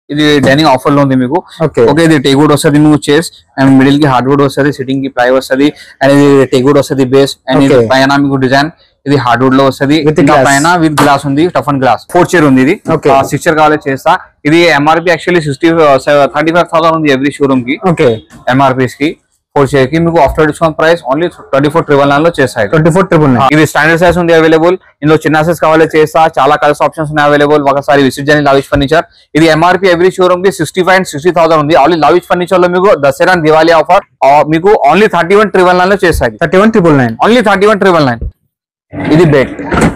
ఇది dining offer లో ఉంది మీకు ఓకే ఓకే ఇది టేగుడ్ వస్తుంది మీకు చైర్స్ అండ్ మిడిల్ కి హార్డ్వుడ్ వస్తుంది సిట్టింగ్ కి ప్లై వస్తుంది అండ్ ఇది టేగుడ్ వస్తుంది బేస్ అండ్ ఇది Okay. పైన మీకు డిజైన్ ఇది హార్డ్వుడ్ లో వస్తుంది With ఇంకా glass. పైన విత్ గ్లాస్ ఉంది టఫన్ గ్లాస్ ఫోర్ చైర్ ఉంది ఇది Okay. సిక్స్ చైర్ కావాలి చేస్తా ఇది MRP actually sixty thirty five thousand ఉంది ఎవ్రీ షోరూమ్ కి ఓకే ఎంఆర్పీస్ కి ఫోర్ చైర్ కి మీకు after discount price only twenty four triple nine లో చేస్తాయి ట్వంటీ ఫోర్ ట్రిపుల్ నైన్ ఇది స్టాండర్డ్ సైజ్ ఉంది అవైలబుల్ ఇందులో చిన్న సైజ్ కావాలి చేస్తా చాలా కలర్స్ ఆప్షన్స్ ఉన్నాయి అవైలబుల్ ఒకసారి విజిట్ చేయండి లవిష్ ఫర్నిచర్ ఇది ఎంఆర్పీ ఎవ్రీ షోరూమ్ కి sixty five and sixty thousand ఉంది ఆల్రెడీ లవిష్ ఫర్నిచర్ లో మీకు దసరా and దివాళీ ఆఫర్ మీకు only thirty one triple nine లో చేస్తాయి thirty one triple nine only thirty one triple nine ఇది బెడ్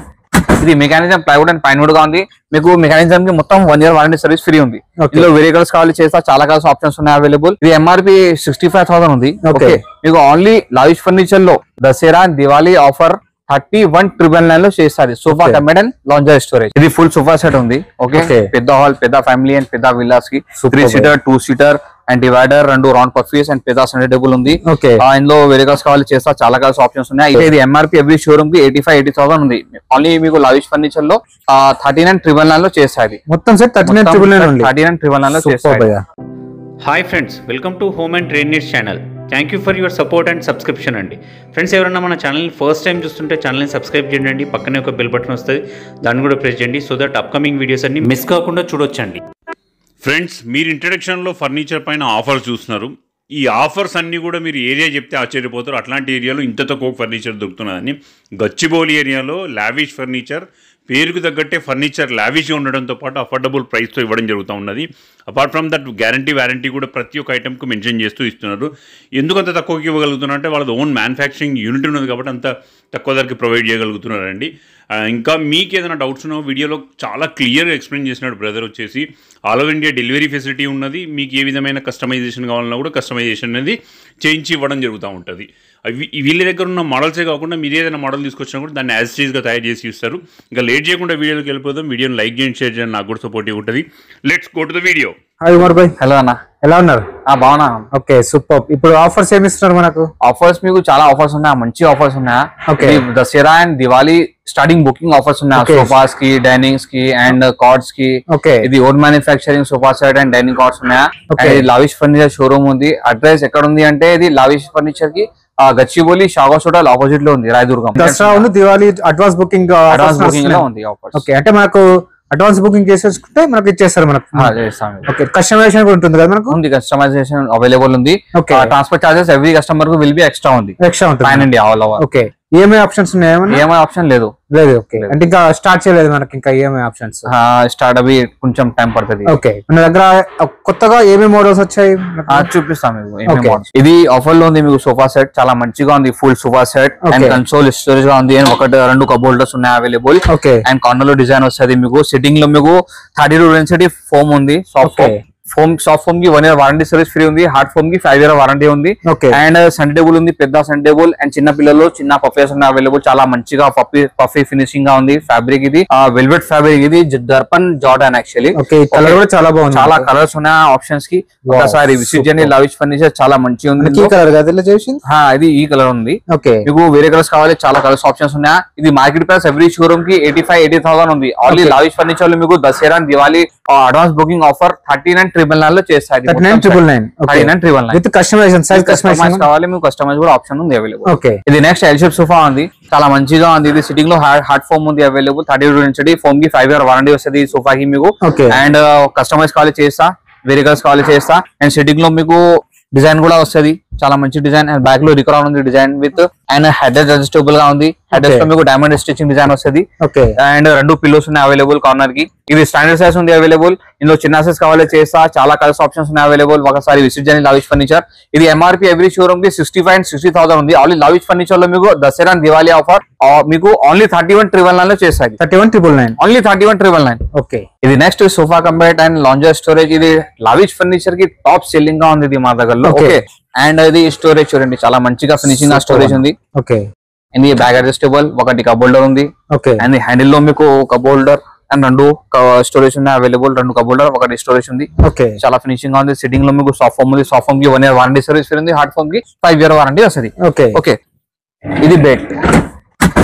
ఇది మెకానిజం ప్లైవుడ్ అండ్ పైన్వుడ్ గా ఉంది మీకు మెకానిజం కి మొత్తం one year warranty service free ఉంది Okay. ఇందులో వేరే కలర్స్ కావాలి చేస్తా చాలా కలర్స్ ఆప్షన్స్ ఉన్నాయి అవైలబుల్ ఇది ఎంఆర్పి సిక్స్టీ ఫైవ్ థౌసండ్ ఉంది Okay. ఓకే మీకు ఓన్లీ లావిష్ ఫర్నిచర్ లో Dasara Diwali offer thirty one triple nine లో చేస్తారు sofa Okay. కమెడ్ and lounger storage ఇది ఫుల్ సోఫా సెట్ ఉంది ఓకే Okay. పెద్ద హాల్ పెద్ద ఫ్యామిలీ అండ్ పెద్ద విల్లాస్ కి Superb. Three seater two seater and divider రెండు రౌండ్ పఫీస్ అండ్ పెద్ద సెంటర్ టేబుల్ ఉంది ఓకే ఆ, ఇందులో వేరే కలర్స్ కావాలి చేస్తా చాలా కలర్స్ ఆప్షన్స్ ఉన్నాయి అయితే ఇది ఎంఆర్పి ఎవ్రీ షోరూమ్ కి ఎయిటీ ఫైవ్ ఎయిటీ థౌసండ్ ఉంది ఓన్లీ మీకు లవిష్ ఫర్నిచర్ లో థర్టీ నైన్ ట్రిపుల్ నైన్ లో చేస్తాయి మొత్తం set thirty nine triple nine ఉంది థర్టీ నైన్ ట్రిపుల్ నైన్ లో సూపర్ చేస్తాయి భయ్యా hi friends welcome to Home and Trade Needs channel thank you for your support and subscription అండి friends ఎవరైనా మన ఛానల్ని ఫస్ట్ టైం చూస్తుంటే ఛానల్ని సబ్స్క్రైబ్ చేయండి పక్కనే ఒక బెల్ బటన్ వస్తుంది దాన్ని కూడా ప్రెస్ చేయండి సో దట్ అప్కమింగ్ వీడియోస్ అన్ని మిస్ కాకుండా చూడొచ్చండి ఫ్రెండ్స్ మీరు ఇంట్రడక్షన్లో ఫర్నిచర్ పైన ఆఫర్స్ చూస్తున్నారు ఈ ఆఫర్స్ అన్నీ కూడా మీరు ఏరియా చెప్తే ఆశ్చర్యపోతారు అట్లాంటి ఏరియాలో ఇంత తక్కువ ఫర్నిచర్ దొరుకుతున్నదని గచ్చిబౌలి ఏరియాలో లావిష్ ఫర్నిచర్ పేరుకు తగ్గట్టే ఫర్నిచర్ లావిష్గా ఉండడంతో పాటు అఫోర్డబుల్ ప్రైస్తో ఇవ్వడం జరుగుతూ ఉన్నది apart from that guarantee warranty కూడా ప్రతి ఒక్క ఐటెంకు మెన్షన్ చేస్తూ ఇస్తున్నారు ఎందుకు అంత తక్కువకి ఇవ్వగలుగుతున్నారు అంటే వాళ్ళది ఓన్ మ్యానుఫ్యాక్చరింగ్ యూనిట్ ఉన్నది కాబట్టి అంత తక్కువ ధరకి ప్రొవైడ్ చేయగలుగుతున్నారండి ఆ, ఇంకా మీకు ఏదైనా డౌట్స్ ఉన్నా వీడియోలో చాలా క్లియర్గా ఎక్స్ప్లెయిన్ చేసినాడు బ్రదర్ వచ్చేసి all over India delivery facility ఉన్నది మీకు ఏ విధమైన కస్టమైజేషన్ కావాలన్నా కూడా కస్టమైజేషన్ అనేది చేయించి ఇవ్వడం జరుగుతూ ఉంటుంది అవి ఈ వీళ్ళ దగ్గర ఉన్న మోడల్సే కాకుండా మీరు ఏదైనా మోడల్ తీసుకొచ్చినా కూడా దాన్ని యాజ్ గా తయారు చేసి ఇస్తారు ఇంకా లేట్ చేయకుండా వీడియోకి వెళ్ళిపోదాం వీడియోని లైక్ చేయండి షేర్ చేయండి నాకు కూడా సపోర్ట్ ఉంటుంది let's go to the video hi Umar భాయ్ హలో అన్న ఎలా ఉన్నారు ఆ, బాగున్నా ఓకే సూపర్ ఇప్పుడు ఆఫర్స్ ఏమి ఇస్తున్నారు మనకు ఆఫర్స్ మీకు చాలా ఆఫర్స్ ఉన్నాయా మంచి ఆఫర్స్ ఉన్నాయా Okay. ఇది Dasara and Diwali starting booking offers ఉన్నాయి Okay. సోఫాస్ కి డైనింగ్స్ కి అండ్ కార్డ్స్ కి ఓకే ఇది own manufacturing sofa set and dining cots ఉన్నాయా Okay. అండ్ ఇది లావిష్ ఫర్నిచర్ షోరూమ్ ఉంది అడ్రస్ ఎక్కడ ఉంది అంటే ఇది లావిష్ ఫర్నిచర్ కి ఆ, గచ్చిబౌలి షాగోస్ హోటల్ ఆపోజిట్ లో ఉంది రాయదుర్గం దసరా ఉంది Diwali advance booking advance booking లో ఉంది ఆఫర్స్ ఓకే అంటే మనకు అడ్వాన్స్ బుకింగ్ చేసేసుకుంటే మనకు ఇచ్చేస్తారు మనకు చేస్తాం ఇది. ఓకే కస్టమైజేషన్ కూడా ఉంటుంది కదా మనకు ఉంది కస్టమైజేషన్ అవైలబుల్ ఉంది Okay. Transfer charges every customer కు విల్ బి ఎక్స్ట్రా ఉంది ఎక్స్ట్రా ఫైన్ ఉంటుంది అండి all over okay EMI options ఉన్నాయా ఏమన్నా ఈఎంఐ ఆప్షన్ లేదు లేదు ఓకే అంటే ఇంకా స్టార్ట్ చేయలేదు మనకి ఇంకా ఈఎంఐ ఆప్షన్స్ స్టార్ట్ అవి కొంచెం టైం పడుతుంది ఓకే మన దగ్గర కొత్తగా ఏమేమి మోడల్స్ వచ్చాయి ఆ, చూపిస్తాం మీకు ఏమేం Okay. models. ఇది ఆఫర్ లో ఉంది మీకు సోఫా సెట్ చాలా మంచిగా ఉంది full sofa set and Okay. Console storage గా ఉంది అండ్ ఒకటి రెండు కబోల్డర్స్ ఉన్నాయి అవైలబుల్ ఓకే అండ్ కార్నర్ లో డిజైన్ వస్తుంది మీకు సిట్టింగ్ లో మీకు థర్టీ టూ డెన్సిటీ ఫోమ్ ఉంది soft Okay. Foam soft foam కి one year warranty service free ఉంది హార్డ్ ఫోమ్ కి ఫైవ్ ఇయర్ వారంటీ ఉంది ఓకే అండ్ సన్ టేబుల్ ఉంది పెద్ద సన్ టేబుల్ అండ్ చిన్న పిల్లలు చిన్న పఫేస్ ఉన్నాయి అవైలబుల్ చాలా మంచిగా పఫీ పఫీ ఫినిషింగ్ గా ఉంది ఫ్యాబ్రిక్ ఇది వెల్వెట్ ఫ్యాబ్రిక్ ఇది Darpan Jordan actually okay colour కూడా చాలా బాగుంది చాలా కలర్స్ ఉన్నాయి ఆప్షన్స్ కి ఒకసారి విసిట్ చేయండి లవిష్ ఫర్నిచర్ చాలా మంచిగా ఉంది మనకి ఈ కలర్ కదా ఇలా చేసింది ఆ, ఇది ఈ కలర్ ఉంది ఓకే మీకు వేరే కలర్స్ కావాలి చాలా కలర్స్ ఆప్షన్స్ ఉన్నాయా ఇది మార్కెట్ ప్రైస్ ఎవ్రీ షోరూమ్ కి ఎయిటీ ఫైవ్ ఎయిటీ థౌసండ్ ఉంది ఆల్రెడీ లావిష్ ఫర్నిచర్ లో మీకు Dasara Diwali advance booking offer thirty nine triple nine లో చేస్తాయి thirty nine triple nine thirty nine triple nine with customization size customize customization కావాలి మీకు customize కూడా option ఉంది అవైలబుల్ ఓకే ఇది నెక్స్ట్ ఎల్ షేప్ సోఫా ఉంది చాలా మంచిగా ఉంది ఇది సిట్టింగ్ లో హార్డ్ ఫోమ్ ఉంది అవైలబుల్ థర్టీ టూ నుంచి ఫోమ్ కి ఫైవ్ ఇయర్ వారంటీ వస్తుంది ఈ సోఫాకి మీకు ఓకే అండ్ కస్టమైజ్ కావాలి చేస్తా వేరే కలర్స్ కావాలి చేస్తా అండ్ సిట్టింగ్ లో మీకు డిజైన్ కూడా వస్తది చాలా మంచి డిజైన్ అండ్ బ్యాక్ లో రికరాన్ ఉంది design with and head adjustable గా ఉంది హెడ్ Okay. లో మీకు డైమండ్ స్టిచింగ్ డిజైన్ వస్తది ఓకే అండ్ రెండు పిల్లోస్ ఉన్నాయి అవైలబుల్ కార్నర్ కి ఇది స్టాండర్డ్ సైజ్ ఉంది అవైలబుల్ ఇందులో చిన్న సైజ్ కావాలి చేస్తా చాలా కలర్స్ ఆప్షన్స్ ఉన్నాయి అవైలబుల్ ఒకసారి విసిట్ చేయండి లవిష్ ఫర్నిచర్ ఇది ఎంఆర్పి ఎవ్రీ షోరూమ్ కి sixty five and sixty thousand ఉంది ఆల్రెడీ లవిష్ ఫర్నిచర్ లో మీకు దసరా and దివాళీ ఆఫర్ మీకు only thirty one triple nine లో చేస్తాయి thirty one triple nine only thirty one triple nine okay ఇది next sofa cum bed and lounger storage ఇది Lavish Furniture కి top selling గా ఉంది ఇది మా దగ్గరలో Okay. ఓకే అండ్ ఇది స్టోరేజ్ చూడండి చాలా మంచిగా ఫినిషింగ్ స్టోరేజ్ ఉంది ఓకే ఇది బ్యాగ్ అడ్జస్టబుల్ ఒకటి కప్ హోల్డర్ ఉంది ఓకే అండ్ హ్యాండిల్ లో మీకు కప్ హోల్డర్ అండ్ రెండు స్టోరేజ్ ఉన్నాయి అవైలబుల్ రెండు కప్ హోల్డర్ ఒకటి స్టోరేజ్ ఉంది ఓకే చాలా ఫినిషింగ్ గా ఉంది సిట్టింగ్ లో మీకు సాఫ్ట్ ఫోమ్ ఉంది సాఫ్ట్ ఫోమ్ కి వన్ ఇయర్ వారంటీ సర్వీస్ ఉంది హార్డ్ ఫోమ్ కి ఫైవ్ ఇయర్ వారంటీ వస్తుంది ఓకే ఓకే ఇది బెడ్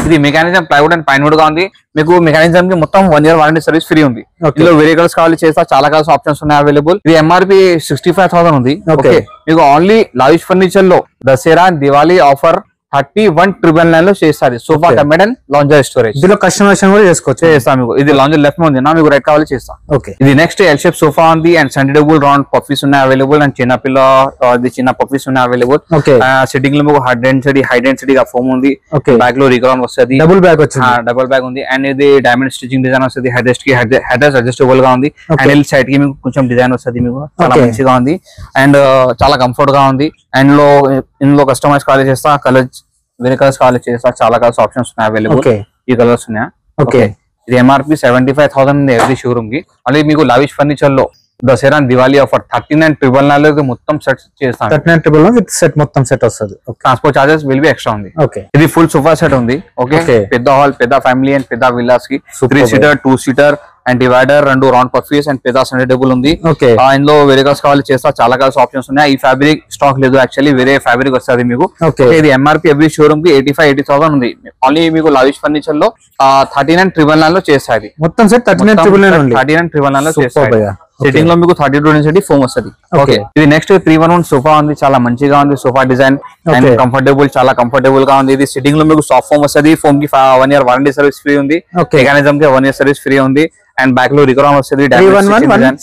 ఇది మెకానిజం ప్లైవుడ్ అండ్ పైన్వుడ్ గా ఉంది మీకు మెకానిజం కి మొత్తం one year warranty service free ఉంది Okay. ఇందులో వేరే కలర్స్ కావాలి చేస్తా చాలా కలర్స్ ఆప్షన్స్ ఉన్నాయి అవైలబుల్ ఇది ఎంఆర్పి సిక్స్టీ ఫైవ్ థౌసండ్ ఉంది Okay. ఓకే మీకు ఓన్లీ లావిష్ ఫర్నిచర్ లో Dasara Diwali offer thirty one triple nine లో చేస్తారు sofa Okay. కమెడ్ and lounger storage ఇందులో కస్టమైజేషన్ కూడా చేసుకోవచ్చు చేస్తాం మీకు ఇది లాంజర్ లెఫ్ట్ ఉంది నా మీకు రైట్ కావాలి చేస్తాం ఓకే ఇది నెక్స్ట్ ఎల్ షేప్ సోఫా ఉంది అండ్ సెంటరబుల్ రౌండ్ పఫీస్ ఉన్నాయి అవైలబుల్ అండ్ చిన్న పిల్ల ఆ, ఇది చిన్న పఫీస్ ఉన్నాయి అవైలబుల్ ఓకే సిట్టింగ్ లో మీకు high density high density foam ఉంది ఓకే బ్యాక్ లో రికాన్ వస్తుంది డబుల్ బ్యాగ్ వచ్చింది డబుల్ బ్యాగ్ ఉంది అండ్ ఇది డైమండ్ స్టిచింగ్ డిజైన్ వస్తుంది హెడ్ రెస్ట్ కి హెడ్ రెస్ట్ అడ్జస్టబుల్ గా ఉంది Okay. హ్యాండిల్ సైడ్ కి మీకు కొంచెం డిజైన్ వస్తుంది మీకు చాలా Okay. మంచిగా ఉంది అండ్ చాలా కంఫర్ట్ గా ఉంది అండ్ లో ఇందులో కస్టమైజ్ కాల్ చేస్తా కలర్స్ వేరే కలర్స్ కాల్ చేస్తా చాలా కలర్స్ ఆప్షన్స్ ఉన్నాయి అవైలబుల్ ఓకే ఈ కలర్స్ ఉన్నాయా ఓకే ఇది ఎంఆర్పి సెవెంటీ ఫైవ్ థౌసండ్ ఉంది ఎవ్రీ షోరూమ్ కి అలాగే మీకు లవిష్ ఫర్నిచర్ లో Dasara Diwali offer thirty nine triple nine లో ఇది మొత్తం సెట్ చేస్తాను thirty nine triple with set మొత్తం సెట్ వస్తుంది okay transport charges will be extra ఉంది ఓకే ఇది ఫుల్ సోఫా సెట్ ఉంది ఓకే Okay. పెద్ద హాల్ పెద్ద ఫ్యామిలీ అండ్ పెద్ద విల్లాస్ కి Super. Three seater two seater and divider రెండు రౌండ్ పర్ఫీస్ అండ్ పెద్ద సెంటర్ టేబుల్ ఉంది ఓకే ఆ, ఇందులో వేరే కలర్స్ కావాలి చేస్తా చాలా కలర్స్ ఆప్షన్స్ ఉన్నాయి ఈ ఫ్యాబ్రిక్ స్టాక్ లేదు యాక్చువల్లీ వేరే ఫ్యాబ్రిక్ వస్తుంది మీకు ఓకే ఇది ఎంఆర్పి ఎవ్రీ షోరూమ్ కి ఎయిటీ ఫైవ్ ఎయిటీ థౌసండ్ ఉంది ఓన్లీ మీకు లవిష్ ఫర్నిచర్ లో థర్టీ నైన్ ట్రిపుల్ నైన్ లో చేస్తాయి మొత్తం set thirty nine triple nine ఉంది థర్టీ నైన్ ట్రిపుల్ నైన్ లో Super చేస్తాయి భయ్యా. Okay. సిట్టింగ్ లో మీకు థర్టీ టూ నుంచి ఫోమ్ వస్తుంది Okay. ఓకే ఇది next three one one sofa ఉంది చాలా మంచిగా ఉంది sofa design and Okay. Comfortable చాలా కంఫర్టబుల్ గా ఉంది ఇది సిట్టింగ్ లో మీకు సాఫ్ట్ ఫోమ్ వస్తుంది ఫోమ్ కి one year warranty service free ఉంది Okay. మెకానిజం కి వన్ ఇయర్ సర్వీస్ ఫ్రీ ఉంది అండ్ బ్యాక్ లో రికరామ్ వస్తుంది three one one one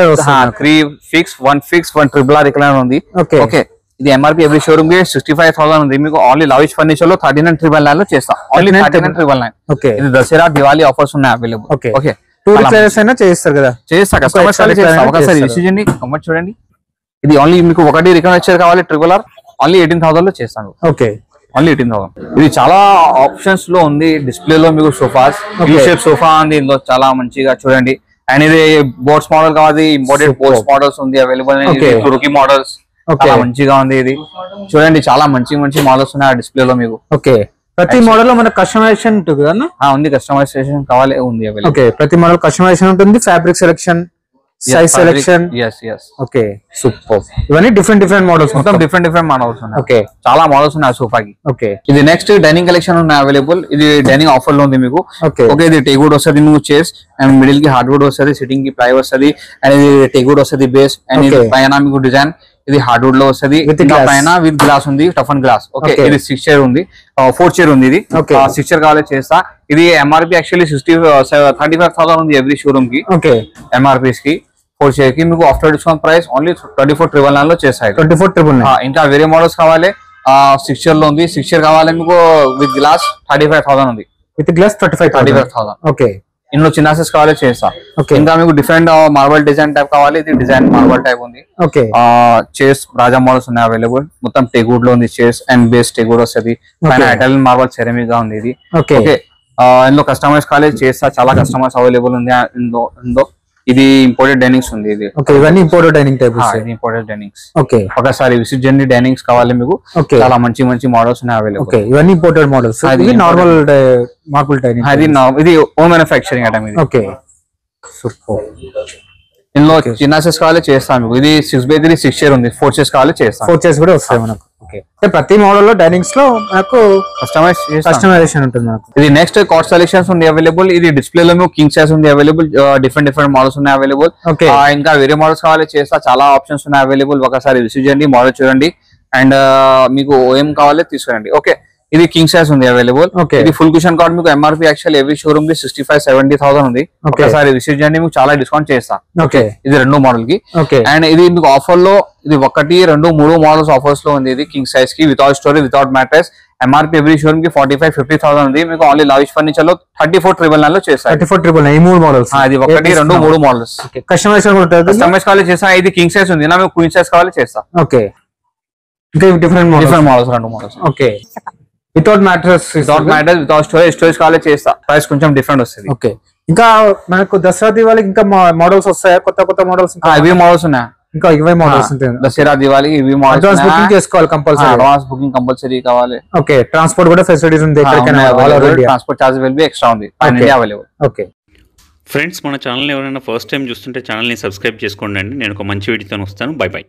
three fix one fix one triple R recliner ఉంది ఓకే ఓకే ఇది MRP every showroom కి sixty five thousand ఉంది మీకు ఓన్లీ లవిష్ ఫర్నిచర్ లో థర్టీ నైన్ ట్రిపుల్ నైన్ లో చేస్తాం only 39 thirty nine triple nine okay ఇది Dasara Diwali offers ఉన్నాయి available Okay. Okay two recliners అయినా చేస్తారు కదా చేస్తా కస్టమర్స్ extra చేస్తా recliner ఒకసారి చేస్తారు. రిసీవ్ చేయండి కమెంట్ చూడండి ఇది ఓన్లీ మీకు ఒకటి రికనెక్చర్ కావాలి triple R only eighteen thousand లో చేస్తాను ఓకే ఓన్లీ ఎయిటీన్ థౌసండ్ ఇది చాలా ఆప్షన్స్ లో ఉంది డిస్ప్లే లో మీకు సోఫాస్ Okay. షేప్ సోఫా ఉంది ఇందులో చాలా మంచిగా చూడండి అండ్ ఇది బోర్డ్స్ మోడల్ కావాలి ఇంపోర్టెడ్ Superb. బోర్డ్స్ మోడల్స్ ఉంది అవైలబుల్ Okay. రుకి మోడల్స్ Okay. చాలా మంచిగా ఉంది ఇది చూడండి చాలా మంచి మంచి మోడల్స్ ఉన్నాయి డిస్ప్లే లో మీకు ఓకే ప్రతి మోడల్ లో మనకు కస్టమైజేషన్ ఉంటుంది కదా అన్న? ఆ, ఉంది కస్టమైజేషన్ కావాలి ఉంది అవైలబుల్ ఓకే ప్రతి మోడల్ కస్టమైజేషన్ ఉంటుంది fabric selection size selection yes yes okay super ఇవన్నీ డిఫరెంట్ డిఫరెంట్ మోడల్స్ మొత్తం డిఫరెంట్ డిఫరెంట్ మోడల్స్ ఉన్నాయి ఓకే చాలా మోడల్స్ ఉన్నాయి సోఫాకి ఓకే ఇది నెక్స్ట్ డైనింగ్ కలెక్షన్ ఉన్నాయి అవైలబుల్ ఇది డైనింగ్ ఆఫర్ లో ఉంది మీకు ఓకే ఓకే ఇది టేక్వుడ్ వస్తుంది మీకు చేస్ అండ్ మిడిల్ కి హార్డ్వుడ్ వస్తుంది సిట్టింగ్ కి ప్లై వస్తుంది అండ్ ఇది టేక్వుడ్ వస్తుంది బేస్ అండ్ ఇది Okay. పైన మీకు డిజైన్ ఇది హార్డ్వుడ్ లో వస్తుంది With ఇంకా glass. పైన విత్ గ్లాస్ ఉంది toughened glass okay Okay. ఇది సిక్స్ చైర్ ఉంది ఫోర్ చైర్ ఉంది ఇది Okay. సిక్స్ చైర్ కావాలి చేస్తా ఇది MRP actually sixty thirty five thousand ఉంది ఎవ్రీ షోరూమ్ కి ఓకే ఎంఆర్పీస్ కి ఫోర్ చైర్ కి మీకు after discount price only twenty four triple nine లో చేస్తాయి ట్వంటీ ఫోర్ ట్రిపుల్ ఆ, ఇంకా వేరే మోడల్స్ కావాలి సిక్స్ ఇయర్ లో ఉంది సిక్స్ ఇయర్ కావాలి మీకు with glass thirty five thousand ఉంది with glass thirty five thirty five thousand okay ఇందులో చిన్న సైజ్ కావాలి చేస్తా Okay. ఇంకా మీకు డిఫరెంట్ మార్బల్ డిజైన్ టైప్ కావాలి ఇది డిజైన్ మార్బల్ టైప్ ఉంది ఓకే చేస్ రాజా మోడల్స్ ఉన్నాయి అవైలబుల్ మొత్తం టెగూడ్ లో ఉంది చేస్ అండ్ బేస్ టెగూడ్ వస్తుంది పైన Okay. ఇటాలియన్ మార్బల్ సెరమిక్ గా ఉంది ఇది ఓకే ఓకే ఇందులో కస్టమైజ్ కాలేజ్ చేస్తా చాలా కస్టమర్స్ అవైలబుల్ ఉంది ఆ, ఇందులో ఇందులో ఇది ఇంపోర్టెడ్ డైనింగ్స్ ఉంది ఇది ఓకే ఇవన్నీ ఇంపోర్టెడ్ డైనింగ్ టేబుల్స్ ఆ, ఇది ఇంపోర్టెడ్ డైనింగ్స్ ఓకే ఒకసారి విసిట్ చేయండి డైనింగ్స్ కావాలి మీకు ఓకే చాలా మంచి మంచి మోడల్స్ ఉన్నాయి అవైలబుల్ ఓకే ఇవన్నీ ఇంపోర్టెడ్ మోడల్స్ అది ఇది imported. నార్మల్ మార్బుల్ డైనింగ్ అది నా- ఇది ఓన్ మ్యానుఫాక్చరింగ్ ఐటమ్ ఇది ఓకే సూపర్ ఇందులో చిన్న సైజ్ కావాలి చేస్తాను మీకు ఇది six by three six chair ఉంది ఫోర్ చైర్స్ కావాలి చేస్తాను ఫోర్ చైర్స్ కూడా వస్తాయి మనకు ఓకే అంటే ప్రతి మోడల్ లో డైనింగ్స్ లో మనకు కస్టమైజ్ చేస్తాను కస్టమైజేషన్ ఉంటుంది మనకు ఇది నెక్స్ట్ కాట్ సెలెక్షన్స్ ఉంది అవైలబుల్ ఇది డిస్ప్లే లో మీకు కింగ్ సైజ్ ఉంది అవైలబుల్ డిఫరెంట్ డిఫరెంట్ మోడల్స్ ఉన్నాయి అవైలబుల్ ఓకే ఇంకా వేరే మోడల్స్ కావాలి చేస్తా చాలా ఆప్షన్స్ ఉన్నాయి అవైలబుల్ ఒకసారి విసిట్ చేయండి మోడల్ చూడండి అండ్ మీకు ఏం కావాలి తీసుకురండి ఓకే ఇది కింగ్ సైజ్ ఉంది అవైలబుల్ Okay. ఇది ఫుల్ క్యూషన్ కార్డ్ మీకు ఎంఆర్పీ యాక్చువల్ ఎవ్రీ షోరూమ్ కి సిక్స్టీ ఫైవ్ సెవెంటీ థౌసండ్ ఉంది Okay. ఒకసారి విసిట్ చేయండి మీకు చాలా డిస్కౌంట్ చేస్తా ఓకే ఇది రెండు మోడల్ కి ఓకే అండ్ ఇది మీకు ఆఫర్ లో ఇది ఒకటి రెండు మూడు మోడల్స్ ఆఫర్స్ లో ఉంది ఇది కింగ్ సైజ్ కి without story without mattress MRP every showroom కి ఫార్టీ ఫైవ్ ఫిఫ్టీ థౌసండ్ ఉంది మీకు ఓన్లీ లావిష్ ఫర్నిచర్ లో థర్టీ ఫోర్ ట్రిబుల్ నైన్ లో చేస్తారు థర్టీ ఫోర్ ట్రిపుల్ ఈ మూడు మోడల్స్ ఆ, ఇది ఒకటి రెండు మూడు మోడల్స్ కస్టమైజేషన్ కూడా ఉంటుంది కస్టమైజ్ కావాలి చేస్తా ఇది కింగ్ సైజ్ ఉంది నా మీకు క్వీన్ సైజ్ కావాలి చేస్తా ఓకే ఇంకా డిఫరెంట్ మోడల్స్ డిఫరెంట్ మోడల్స్ రెండు models okay without mattress without matter without storage storage కావాలి చేస్తా ప్రైస్ కొంచెం డిఫరెంట్ వస్తుంది ఓకే ఇంకా మనకు దసరా దివాళికి ఇంకా మోడల్స్ వస్తాయా కొత్త కొత్త మోడల్స్ ఆ, ఇవి మోడల్స్ ఉన్నాయి ఇంకా ఇవే మోడల్స్ ఉంటాయి దసరా దివాళీ ఇవి అడ్వాన్స్ బుకింగ్ మోడల్స్ చేసుకోవాలి కంపల్సరీ అడ్వాన్స్ బుకింగ్ కంపల్సరీ కావాలి ఓకే ట్రాన్స్పోర్ట్ కూడా ఫెసిలిటీస్ ఉంది ఎక్కడికైనా all over India transport charge will be extra ఉంది Okay. అవైలబుల్ ఓకే ఫ్రెండ్స్ మన ఛానల్ ఎవరైనా ఫస్ట్ టైం చూస్తుంటే ఛానల్ని సబ్స్క్రైబ్ చేసుకోండి అండి నేను ఒక మంచి వీడియోతో వస్తాను బై బై